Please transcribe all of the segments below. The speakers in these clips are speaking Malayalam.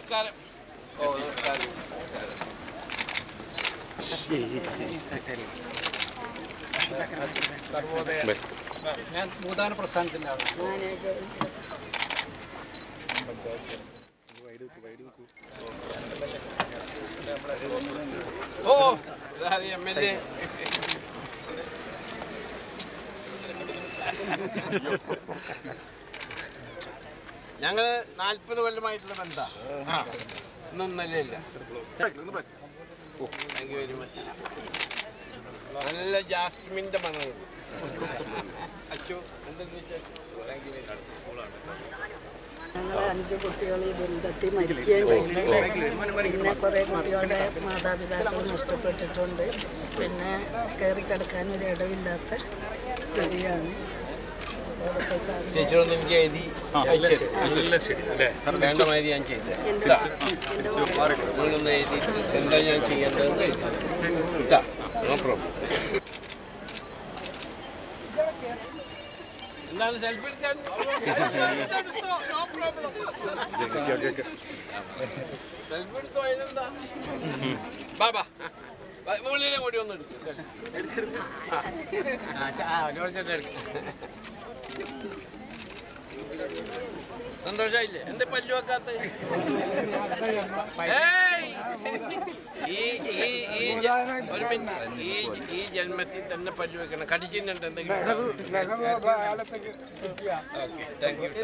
നമസ്കാരം ഓ നമസ്കാരം ഞാൻ ഭൂദാന പ്രസ്ഥാനത്തിൻ്റെ ആളാണ് ഓ ഇതാ എം എൽ എ ഞങ്ങള് നാൽപ്പത് കൊല്ലമായിട്ടുള്ള ബന്ധ ഒന്നും നല്ലയില്ല താങ്ക് യു വെരി മച്ച് നല്ല ജാസ്മിന്റെ മണം അച്ചു എന്തെന്ന് വെച്ചാൽ താങ്ക് യു വെരി ഞങ്ങൾ അഞ്ച് കുട്ടികൾ ഈ ദുരിതത്തിൽ മരിക്കുകയും ചെയ്തു പിന്നെ കുറേ കുട്ടികളുടെ മാതാപിതാക്കൾ നഷ്ടപ്പെട്ടിട്ടുണ്ട് പിന്നെ കയറി കിടക്കാൻ ഒരു ഇടവില്ലാത്ത സ്ഥിതിയാണ് അപ്പോൾ അതൊക്കെ സാറിന് ചേച്ചിയോട് എനിക്ക് എഴുതി വേണ്ട മാതിരി ഞാൻ ചെയ്തു നിങ്ങളൊന്ന് എഴുതി എന്താ ഞാൻ ചെയ്യേണ്ടതെന്ന് എഴുതി. ഇതാ നോ പ്രോബ്ലം എന്താണ് സെൽഫി എടുക്കാൻ നോ പ്രോബ്ലം സെൽഫി എടുത്തോ അതിനെന്താ ബാബാ ഉള്ളിനെ കൂടി ഒന്ന് എടുക്കും സന്തോഷായില്ലേ എന്താ പല്ലു വെക്കാത്ത ഈ ഈ ഈ ജ- ഒരു മിനിറ്റ് ഈ ഈ ജന്മത്തിൽ തന്നെ പല്ലു വെക്കണം കടിച്ചിട്ടുണ്ട് എന്തെങ്കിലും ഓക്കെ താങ്ക് യു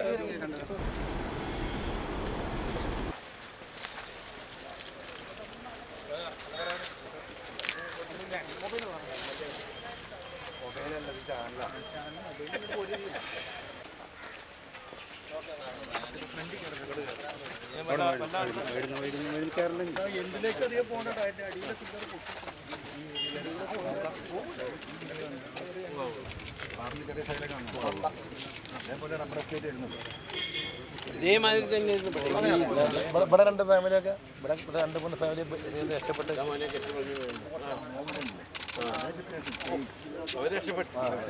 ഇതേമാതിരി തന്നെ ഇരുന്ന് പഠിക്കണം. ഇവിടെ ഇവിടെ രണ്ട് ഫാമിലിയൊക്കെ ഇവിടെ ഇവിടെ രണ്ട് മൂന്ന് ഫാമിലി രക്ഷപ്പെട്ട് മോനെ കെട്ടിക്കൊണ്ടു പോയി. ആ. അവര് രക്ഷപ്പെട്ടു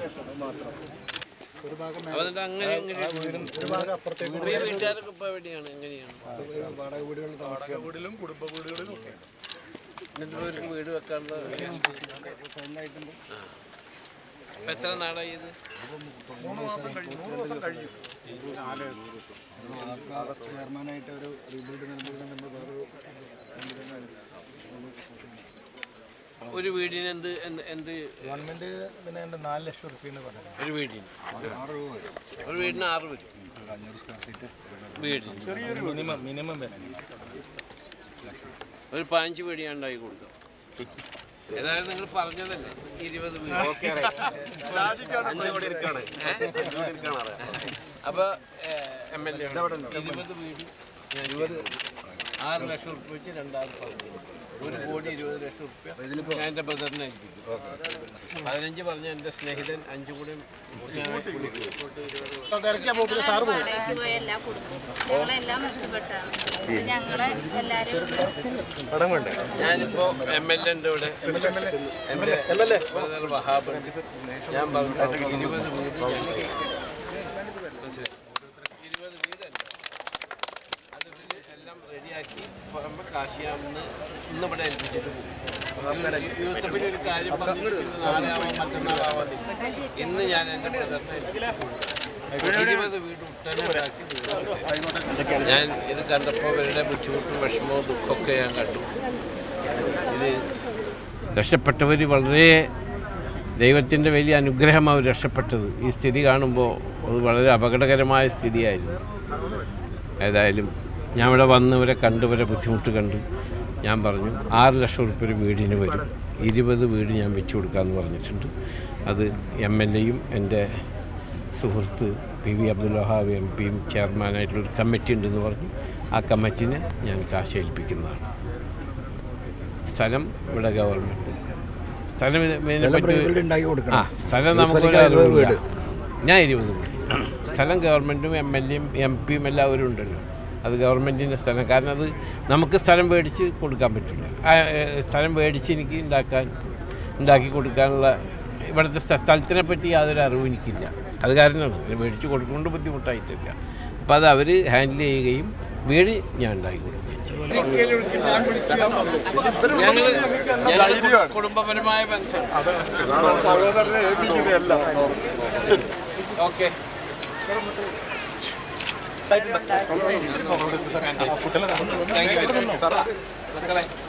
അവരുടെ അങ്ങനെ അങ്ങനെ ഈ വീട്ടുകാരൊക്കെ ഇപ്പൊ എവിടെയാണ് എങ്ങനെയാണ് എന്നിട്ട് ഇവർക്ക് വീട് വെക്കാനുള്ള ആ. ഇപ്പൊ എത്ര നാളായി ഇത് ചെയർമാനായിട്ട് ഒരു റീബിൽഡ് നിർമ്മിക്കണം നമ്മൾ വേറെ ഒരു വീടിന് എന്ത് എന്ത് എന്ത് ഗവൺമെന്റ് പിന്നെ എൻ്റെ നാല് ലക്ഷം റുപ്യാണ് പറഞ്ഞത് ഒരു വീടിന് ആറ് രൂപ വരും ഒരു വീടിന് ആറ് വരും ഒരു അഞ്ഞൂറ് സ്ക്വയർ ഫീറ്റ് വീടിന് മിനിമം മിനിമം വരെ ഒരു പതിനഞ്ച് വീട് ഞാൻ ഉണ്ടാക്കി കൊടുക്കാം ഏതായാലും നിങ്ങൾ പറഞ്ഞതല്ലേ ഇരുപത് വീട് അപ്പൊ എം എൽ എ ഇരുപത് വീട് ഞാൻ ചെയ്തു. ആറ് ലക്ഷം ഉറുപ്പ്യ വെച്ച് രണ്ടായിരം പറഞ്ഞു ഒരു കോടി ഇരുപത് ലക്ഷം ഉറുപ്പ്യ ഞാൻ എൻ്റെ ബ്രദറിനെ ഏൽപ്പിക്കും പതിനഞ്ച് പറഞ്ഞ എൻ്റെ സ്നേഹിതൻ അഞ്ചു കൂടി ഞാൻ വിളിക്കും. വാടകയ്ക്ക് പോയ എല്ലാ കുടുംബവും ഞങ്ങളെല്ലാം നഷ്ടപ്പെട്ടാണ് അപ്പൊ ഞങ്ങളെ എല്ലാരും ഞാനിപ്പോ എം എൽ എന്റെ കൂടെ എന്റെ ബ്രദർ വഹാബ് ഉണ്ട്. ഞാൻ പറഞ്ഞു ഇരുപത് വീട് ഞാൻ ഇരുപത് വീടല്ല അത് ഇവര് എല്ലാം റെഡിയാക്കി പോകുമ്പോൾ കാശിയാമെന്ന് ഇന്ന് ഇവിടെ ഏൽപ്പിച്ചിട്ട് പോകും യൂസഫിന് ഒരു കാര്യം പറഞ്ഞിട്ട് നാളെ ആവാം മറ്റന്നാളാവാം ഇന്ന് ഞാൻ എൻ്റെ ബ്രദറിനെ ഇരുപത് വീട് ഉടനെ ഉണ്ടാക്കി തീർത്തിട്ട് ഞാൻ ഇത് കണ്ടപ്പോൾ ഇവരുടെ ബുദ്ധിമുട്ടും വിഷമവും ദുഃഖമൊക്കെ ഞാൻ കണ്ടു ഇത് രക്ഷപ്പെട്ടവർ വളരെ ദൈവത്തിൻ്റെ വലിയ അനുഗ്രഹം അവർ രക്ഷപ്പെട്ടത് ഈ സ്ഥിതി കാണുമ്പോൾ അത് വളരെ അപകടകരമായ സ്ഥിതിയായിരുന്നു ഏതായാലും ഞാൻ ഇവിടെ വന്ന് ഇവരെ കണ്ട് ഇവരെ ബുദ്ധിമുട്ട് കണ്ട് ഞാൻ പറഞ്ഞു ആറ് ലക്ഷം ഉറുപ്പ്യ ഒരു വീടിന് വരും ഇരുപത് വീട് ഞാൻ വെച്ച് കൊടുക്കാമെന്ന് പറഞ്ഞിട്ടുണ്ട് അത് എം എൽ എയും എൻ്റെ സുഹൃത്ത് P V Abdul Wahab M പിയും ചെയർമാനായിട്ടുള്ളൊരു കമ്മിറ്റി ഉണ്ടെന്ന് പറഞ്ഞു ആ കമ്മിറ്റിനെ ഞാൻ കാശ് ഏൽപ്പിക്കുന്നതാണ് സ്ഥലം ഇവിടെ ഗവൺമെൻറ് സ്ഥലം ഇത് ഇതിനെ പറ്റി റീബിൽഡ് ഉണ്ടാക്കി ആ കൊടുക്കണം സ്ഥലം നമുക്കൊരു ഇരുപത് അറിവില്ല. വീട്. ഞാൻ ഇരുപത് വീട് സ്ഥലം ഗവൺമെൻറ്റും എം എൽ എയും എം പിയും എല്ലാവരും ഉണ്ടല്ലോ അത് ഗവൺമെൻറ്റിൻ്റെ സ്ഥലം കാരണം അത് നമുക്ക് സ്ഥലം മേടിച്ച് കൊടുക്കാൻ പറ്റില്ല ആ, ഏ, സ്ഥലം മേടിച്ച് എനിക്ക് ഉണ്ടാക്കാൻ ഉണ്ടാക്കി കൊടുക്കാനുള്ള ഇവിടുത്തെ സ്ഥ- സ്ഥലത്തിനെ പറ്റി യാതൊരു അറിവും എനിക്കില്ല അത് കാരണമാണ് ഇത് മേടിച്ച് കൊടുക്കൊണ്ട് ബുദ്ധിമുട്ടായിട്ടില്ല അപ്പോൾ അത് അവർ ഹാൻഡിൽ ചെയ്യുകയും വീട് ഞാൻ ഉണ്ടാക്കി കൊടുക്കുകയും ഞങ്ങള് ഞങ്ങള് കുടുംബപരമായ ബന്ധം സഹോദരനെ ഏൽപ്പിക്കുകയല്ല ഓക്കെ മക്കളെ